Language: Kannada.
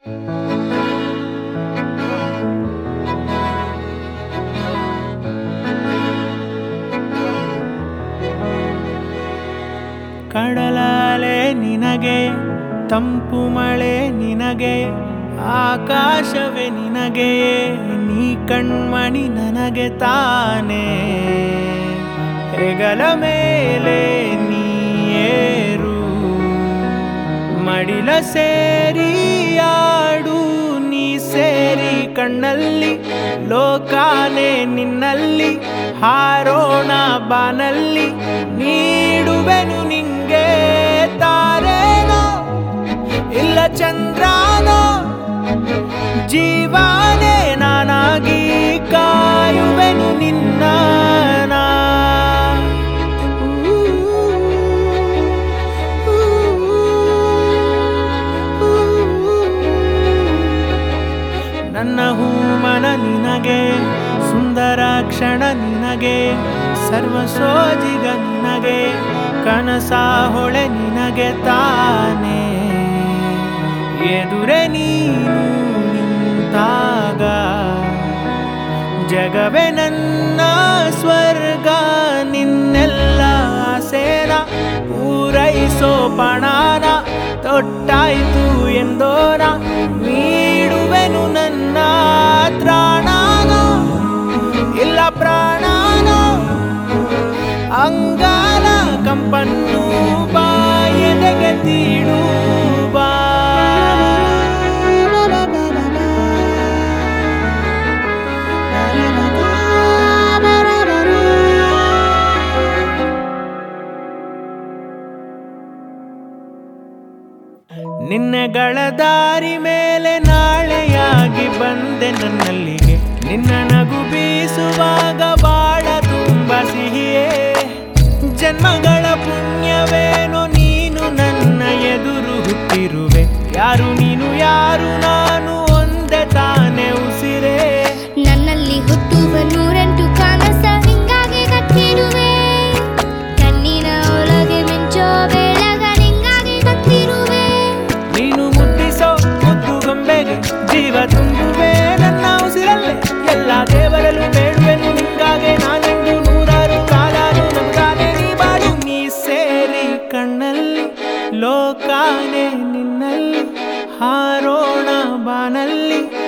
ಕಡಲಾಲೆ ನಿನಗೆ ತಂಪು ಮಳೆ ನಿನಗೆ ಆಕಾಶವೇ ನಿನಗೆ ನೀ ಕಣ್ಮಣಿ ನನಗೆ ತಾನೇ ಹೆಗಲ ಮೇಲೆ ನೀರು ಮಡಿಲ ಸೇರಿ ಆಡು ನೀ ಸೇರಿ ಕಣ್ಣಲ್ಲಿ ಲೋಕಾನೆ ನಿನ್ನಲ್ಲಿ ಹಾರೋಣ ಬಾನಲ್ಲಿ ನೀಡುವೆನು ನಿಂಗೆ ತಾರೇನೋ ಇಲ್ಲ ಚಂದ್ರನೋ ಜೀವಾನೇ ನಾನಾಗಿ ಕಾಯುವೆನು ನಿನ್ನ ನಾ. ನನ್ನ ಹೂಮನ ನಿನಗೆ ಸುಂದರ ಕ್ಷಣ ನಿನಗೆ ಸರ್ವ ಸೋಜಿಗ ನಿನಗೆ ಕನಸ ಹೊಳೆ ನಿನಗೆ ತಾನೇ ಎದುರೆ ನೀನು ನಿಂತಾಗ ಜಗವೇ ನನ್ನ ಸ್ವರ್ಗ ನಿನ್ನೆಲ್ಲ ಸೇನ ಪೂರೈಸೋ ಪಣಾನ ತೊಟ್ಟಾಯ್ತು ಎಂದೋನ ನೀಡುವೆನು ನನ್ನ ತ್ರಾಣನೋ ಇಲ್ಲ ಪ್ರಾಣನೋ ಅಂಗಾಲ ಕಂಪನ್ನು ಬಾ ಎದೆಗೆ ತೀಡು ಬಾ ನಿನ್ನೆಗಳ ದಾರಿ ಮೇಲೆ ನಾಳೆಯಾಗಿ ಬಂದೆ ನನ್ನಲ್ಲಿಗೆ ನಿನ್ನ ನಗು ಬೀಸುವಾಗ ಬಾಳ ತುಂಬ ಸಿಹಿಯೇ ಜನ್ಮಗಳ ಪುಣ್ಯವೇನೋ ನೀನು ನನ್ನ ಎದುರು ಹುಟ್ಟಿರುವೆ ಯಾರು ನೀನು ಯಾರು ನಾನು ಒಂದೇ ತಾನೇ ಉಸಿರೇ ನನ್ನಲ್ಲಿ ಹುಟ್ಟುವ ನೂರೆಂಟು ಕನಸ ನಿಂಗಾಗಿ ಕಟ್ಟಿರುವೆ ಕಣ್ಣಿನ ಒಳಗೆ ಮಿಂಚೋ ಬೆಳಗ ನಿಂಗಾಗಿ ಕಟ್ಟಿರುವೆ ನೀನು ಮುದ್ದಿಸೋ ಮುದ್ದು ಗೊಂಬೆಗೆ ಜೀವ ತುಂಬುವೆ ನನ್ನ ಉಸಿರಲ್ಲೇ ಎಲ್ಲ ದೇವರಲ್ಲೂ ಬೇಡುವೆನು ನಿಂಗಾಗೆ ನಾನೆಂದು ನೂರಾರು ಕಾಲಾರು ನಮ್ಗಾಗೆ ನೀ ಬಾಳು ನೀ ಸೇರಿ ಕಣ್ಣಲ್ಲಿ ಲೋಕಾನೆ ನಿನ್ನಲ್ಲಿ ಹಾರೋಣ ಬಾನಲ್ಲಿ